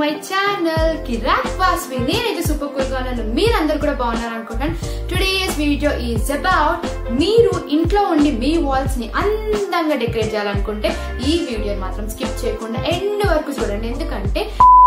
my channel కిరాక్ వాస్వి నేనైతే super cool గా ఉన్నాను మీరందరూ కూడా బాగున్నారు అనుకుంటాను టుడేస్ వీడియో ఈజ్ అబౌట్ మీరు ఇంట్లో ఉండి మీ వాల్స్ ని అందంగా డెకరేట్ చేయాలనుకుంటే ఈ వీడియో మాత్రం స్కిప్ చేయకుండా ఎండ్ వరకు చూడండి ఎందుకంటే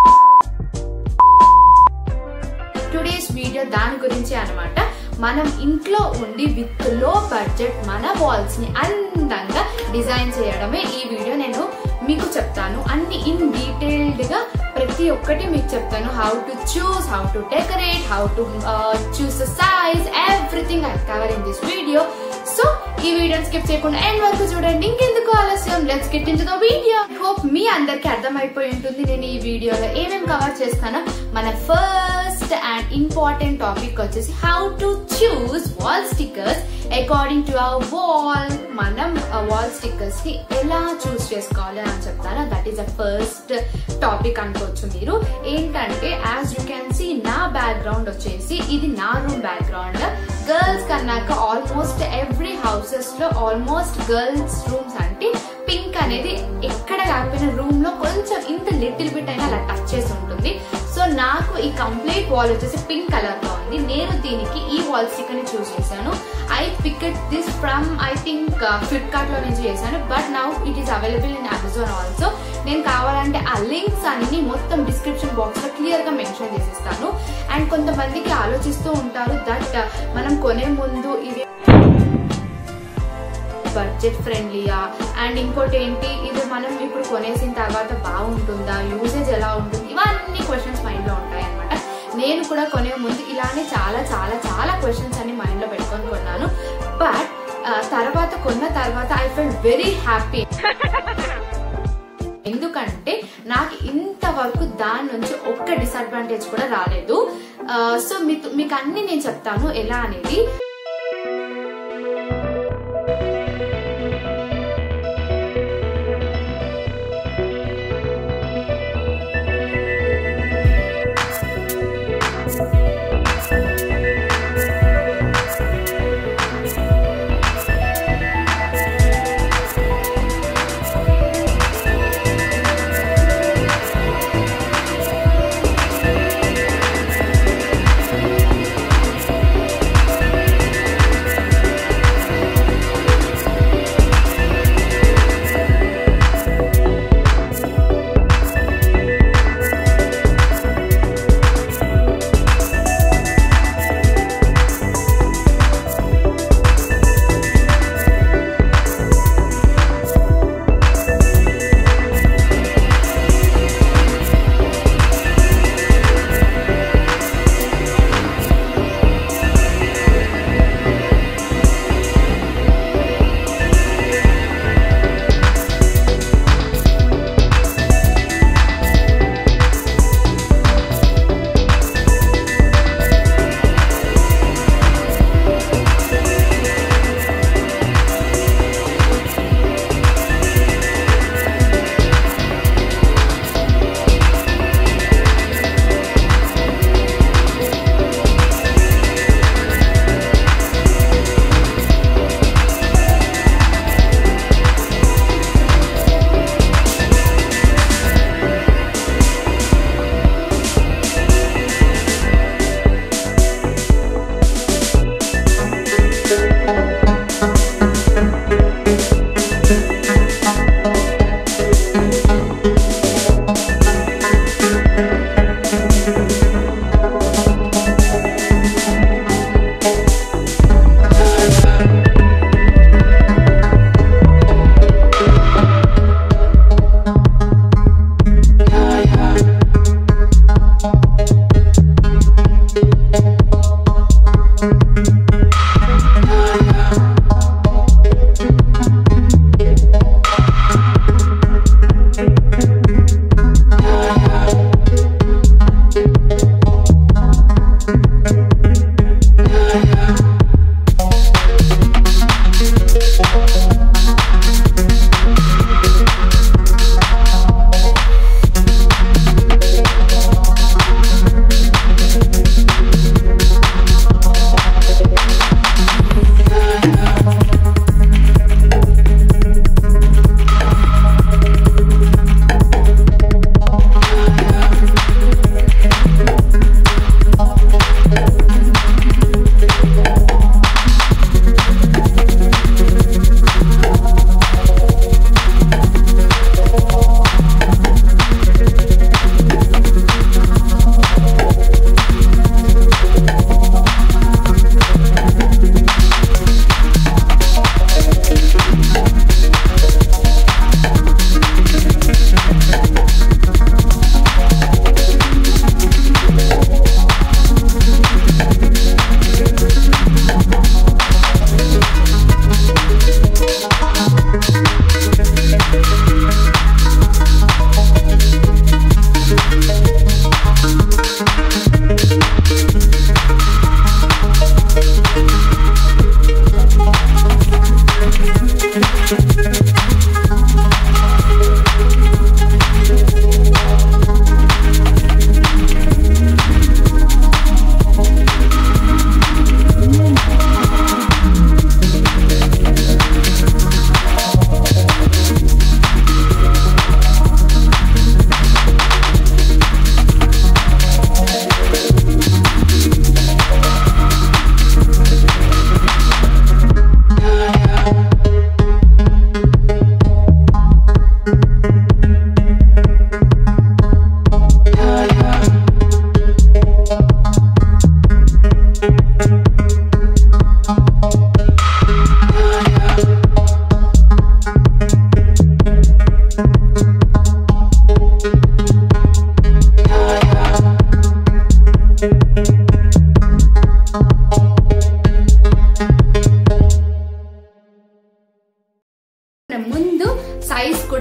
టుడేస్ వీడియో దాని గురించి అన్నమాట మనం ఇంట్లో ఉండి విత్ లో బడ్జెట్ మన వాల్స్ ని అందంగా డిజైన్ చేయడమే ఈ వీడియో నేను మీకు చెప్తాను అన్ని ఇన్ డీటెయిల్డ్ గా ప్రతి ఒక్కటి మీకు చెప్తాను how to choose how to decorate how to choose the size everything I cover in this video so ఈ వీడియో స్కిప్ చేయకుండా ఎండ్ వరకు చూడండి ఇంకెందుకు ఆలస్యం let's get into the video hope మీ అందరికి అర్థమైపోయి ఉంటుంది నేను ఈ వీడియోలో ఏమేమి కవర్ చేస్తానో మన ఫస్ట్ అండ్ ఇంపార్టెంట్ టాపిక్ వచ్చేసి how to choose wall stickers according to our wall మనం వాల్ స్టిక్కర్స్ ని ఎలా చూస్ చేసుకోవాలి అని చెప్తాను that is the first topic అనుకోవచ్చు మీరు ఏంటంటే యాజ్ యూ కెన్ సీ నా బ్యాక్గ్రౌండ్ వచ్చేసి ఇది నా రూమ్ బ్యాక్గ్రౌండ్ గర్ల్స్ కన్నాక ఆల్మోస్ట్ ఎవ్రీ హౌసెస్ లో ఆల్మోస్ట్ గర్ల్స్ రూమ్స్ అంటే పింక్ అనేది ఎక్కడ కాకపోయినా రూమ్ లో కొంచెం ఇంత లిటిల్ బిట్ అయినా అలా టచ్ చేసి ఉంటుంది సో నాకు ఈ కంప్లీట్ వాల్ వచ్చేసి పింక్ కలర్ లో ఉంది నేను దీనికి ఈ వాల్ స్టిక్కర్ ని చూస్ చేశాను I picked this from I think Flipkart లో నుంచి చేశాను but now it is available in Amazon also నేను కావాలంటే ఆ లింక్స్ అన్ని మొత్తం డిస్క్రిప్షన్ బాక్స్ లో క్లియర్ గా మెన్షన్ చేసిస్తాను అండ్ కొంతమందికి ఆలోచిస్తూ ఉంటారు దట్ మనం కొనే ముందు ఇది బడ్జెట్ ఫ్రెండ్లీయా అండ్ ఇంకోటి ఏంటి ఇది మనం ఇప్పుడు కొనేసిన తర్వాత బాగుంటుందా యూసేజ్ ఎలా ఉంటుంది ఇవన్నీ క్వశ్చన్స్ మైండ్ లో ఉంటాయి అనమాట నేను కూడా కొనే ముందు ఇలానే చాలా చాలా చాలా క్వశ్చన్స్ అన్ని మైండ్ లో పెట్టుకొని కొన్నాను బట్ తర్వాత కొన్న తర్వాత ఐ ఫెల్ వెరీ హ్యాపీ ఎందుకంటే నాకు ఇంతవరకు దాని నుంచి ఒక్క డిసడ్వాంటేజ్ కూడా రాలేదు సో మీకు మీకు అన్ని నేను చెప్తాను ఎలా అనేది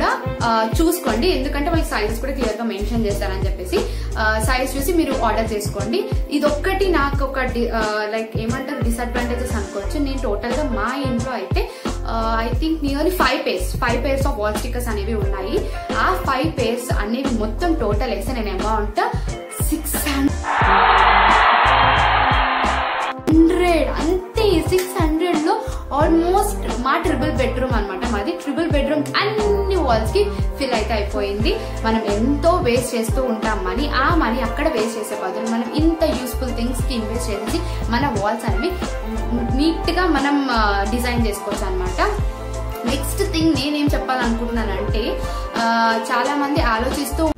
కూడా ఆ, చూసుకోండి ఎందుకంటే వాళ్ళకి సైజెస్ కూడా క్లియర్ గా మెన్షన్ చేస్తారని చెప్పేసి సైజ్ చూసి మీరు ఆర్డర్ చేసుకోండి ఇది ఒక్కటి నాకు ఒక లైక్ ఏమంటారు డిసడ్వాంటేజెస్ అనుకోవచ్చు నేను టోటల్ గా మా ఇంట్లో అయితే I think nearly five pairs five pairs of wall stickers అనేవి ఉన్నాయి ఆ ఫైవ్ పేర్స్ అనేవి మొత్తం టోటల్ వేస్తే నేను అమౌంట్ సిక్స్ హండ్రెడ్ అంతే సిక్స్ హండ్రెడ్ లో ఆల్మోస్ట్ మా ట్రిపుల్ బెడ్రూమ్ అన్నమాట మాది ట్రిపుల్ బెడ్రూమ్ అన్ని వాల్స్ కి ఫిల్ అయితే అయిపోయింది మనం ఎంతో వేస్ట్ చేస్తూ ఉంటాం మనీ ఆ మనీ అక్కడ వేస్ట్ చేసే బదులు మనం ఇంత యూస్ఫుల్ థింగ్స్ కి ఇన్వెస్ట్ చేసి మన వాల్స్ అనేవి నీట్ గా మనం డిజైన్ చేసుకోవచ్చు అనమాట నెక్స్ట్ థింగ్ నేనేం చెప్పాలనుకుంటున్నానంటే ఆ, చాలా మంది ఆలోచిస్తూ